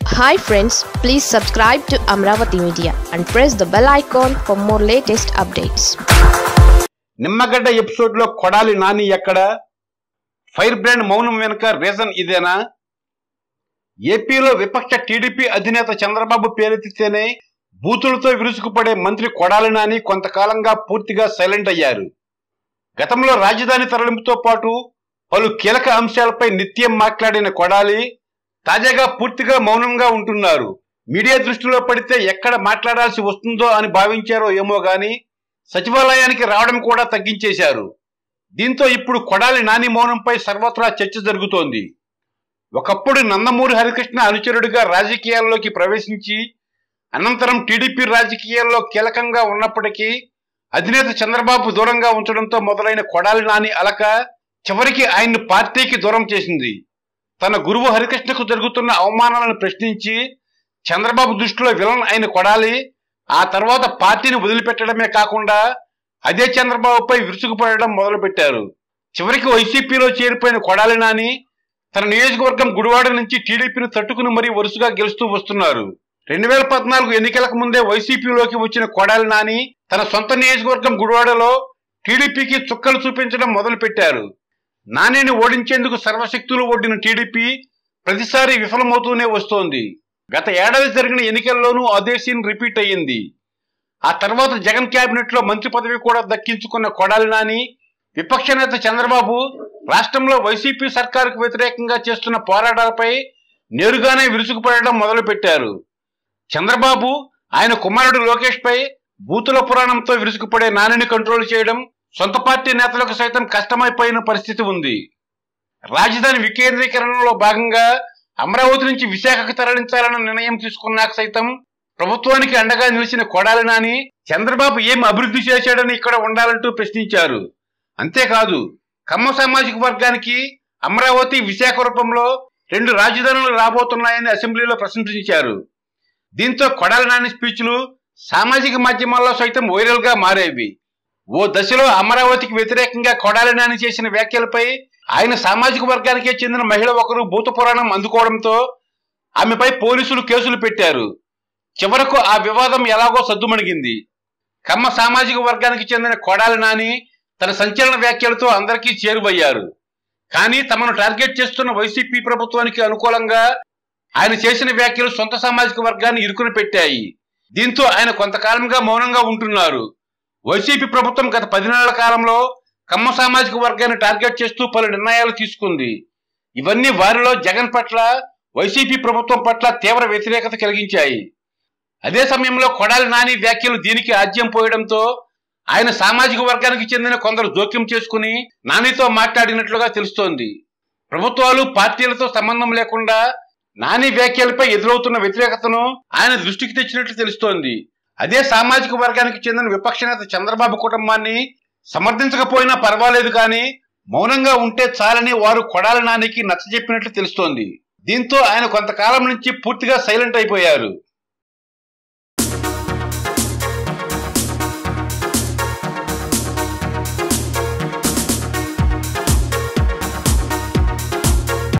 hi friends please subscribe to Amaravati media and press the bell icon for more latest updates Nimmagadda episode లో కొడాలి నాని ఎక్కడ fire brand మౌనం వెనుక reason ఇదేనా ఏపీలో విపక్ష టీడీపీ అధినేత చంద్రబాబు పేరెత్తితేనే బూతులతో విరుచుకుపడే మంత్రి కొడాలి నాని కొంతకాలంగా పూర్తిగా సైలెంట్ అయ్యారు గతంలో రాజధాని తరలింపుతో పాటు పలు కీలక అంశాలపై నిత్యం మాట్లాడిన కొడాలి తాజాగా పూర్తిగా మౌనంగా ఉంటున్నారు మీడియా దృష్టిలో పడితే ఎక్కడ మాట్లాడాల్సి వస్తుందో అని భావించారో ఏమో గాని సచివాలయానికి రావడం కూడా తగ్గించేశారు దీంతో ఇప్పుడు కొడాలి నాని మౌనంపై సర్వత్రా చర్చ జరుగుతోంది ఒకప్పుడు నందమూరి హరికృష్ణ అనుచరుడిగా రాజకీయాల్లోకి ప్రవేశించి అనంతరం టీడీపీ రాజకీయాల్లో కీలకంగా ఉన్నప్పటికీ అధినేత చంద్రబాబు దూరంగా ఉంచడంతో మొదలైన కొడాలి నాని అలక చివరికి ఆయన్ను పార్టీకి దూరం చేసింది తన గురువు హరికృష్ణకు జరుగుతున్న అవమానాలను ప్రశ్నించి చంద్రబాబు దృష్టిలో విలన్ అయిన కొడాలి ఆ తర్వాత పార్టీని వదిలిపెట్టడమే కాకుండా అదే చంద్రబాబుపై విరుచుకుపడడం మొదలుపెట్టారు చివరికి వైసీపీలో చేరిపోయిన కొడాలి నాని తన నియోజకవర్గం గుడివాడ నుంచి టీడీపీని తట్టుకుని మరీ వరుసగా గెలుస్తూ వస్తున్నారు రెండు వేల పద్నాలుగు ఎన్నికలకు ముందే వైసీపీలోకి వచ్చిన కొడాలి నాని తన సొంత నియోజకవర్గం గుడివాడలో టీడీపీకి చుక్కలు చూపించడం మొదలుపెట్టారు నానిని ఓడించేందుకు సర్వశక్తులు ఒడ్డిన టీడీపీ ప్రతిసారి విఫలమవుతూనే వస్తోంది గత ఏడాది జరిగిన ఎన్నికల్లోనూ అదే సీన్ రిపీట్ అయ్యింది ఆ తర్వాత జగన్ కేబినెట్ లో మంత్రి పదవి కూడా దక్కించుకున్న కొడాలి నాని విపక్ష నేత చంద్రబాబు రాష్ట్రంలో వైసీపీ సర్కారుకు వ్యతిరేకంగా చేస్తున్న పోరాటాలపై నేరుగానే విరుచుకుపడడం మొదలుపెట్టారు చంద్రబాబు ఆయన కుమారుడు లోకేష్ పై బూతుల పురాణంతో విరుచుకుపడే నానిని కంట్రోల్ చేయడం సొంత పార్టీ నేతలకు సైతం కష్టమైపోయిన పరిస్థితి ఉంది రాజధాని వికేంద్రీకరణలో భాగంగా అమరావతి నుంచి విశాఖకు తరలించాలన్న నిర్ణయం తీసుకున్నాక సైతం ప్రభుత్వానికి అండగా నిలిచిన కొడాలి నాని చంద్రబాబు ఏం అభివృద్ధి చేశాడని ఇక్కడ ఉండాలంటూ ప్రశ్నించారు అంతేకాదు కమ్మ సామాజిక వర్గానికి అమరావతి విశాఖ రూపంలో రెండు రాజధానులు రాబోతున్నాయని అసెంబ్లీలో ప్రశంసించారు దీంతో కొడాలి నాని స్పీచ్లు సామాజిక మాధ్యమాల్లో సైతం వైరల్ గా మారేవి ఓ దశలో అమరావతికి వ్యతిరేకంగా కొడాలి నాని చేసిన వ్యాఖ్యలపై ఆయన సామాజిక వర్గానికే చెందిన మహిళ ఒకరు భూత పురాణం అందుకోవడంతో ఆమెపై పోలీసులు కేసులు పెట్టారు చివరకు ఆ వివాదం ఎలాగో సద్దుమణిగింది కమ్మ సామాజిక వర్గానికి చెందిన కొడాలి నాని తన సంచలన వ్యాఖ్యలతో అందరికీ చేరువయ్యారు కానీ తమను టార్గెట్ చేస్తున్న వైసీపీ ప్రభుత్వానికి అనుకూలంగా ఆయన చేసిన వ్యాఖ్యలు సొంత సామాజిక వర్గాన్ని ఇరుకుని పెట్టాయి దీంతో ఆయన కొంతకాలంగా మౌనంగా ఉంటున్నారు వైసీపీ ప్రభుత్వం గత పది నెలల కాలంలో కమ్మ సామాజిక వర్గాన్ని టార్గెట్ చేస్తూ పలు నిర్ణయాలు తీసుకుంది ఇవన్నీ వారిలో జగన్ పట్ల వైసీపీ ప్రభుత్వం పట్ల తీవ్ర వ్యతిరేకత కలిగించాయి అదే సమయంలో కొడాలి నాని వ్యాఖ్యలు దీనికి ఆజ్యం పోయడంతో ఆయన సామాజిక వర్గానికి చెందిన కొందరు జోక్యం చేసుకుని నానితో మాట్లాడినట్లుగా తెలుస్తోంది ప్రభుత్వాలు పార్టీలతో సంబంధం లేకుండా నాని వ్యాఖ్యలపై ఎదురవుతున్న వ్యతిరేకతను ఆయన దృష్టికి తెచ్చినట్లు తెలుస్తోంది అదే సామాజిక వర్గానికి చెందిన విపక్ష నేత చంద్రబాబు కుటుంబాన్ని సమర్థించకపోయినా పర్వాలేదు కానీ మౌనంగా ఉంటే చాలని వారు కొడాలి నానికి నచ్చజెప్పినట్లు తెలుస్తోంది దీంతో ఆయన కొంతకాలం నుంచి పూర్తిగా సైలెంట్ అయిపోయారు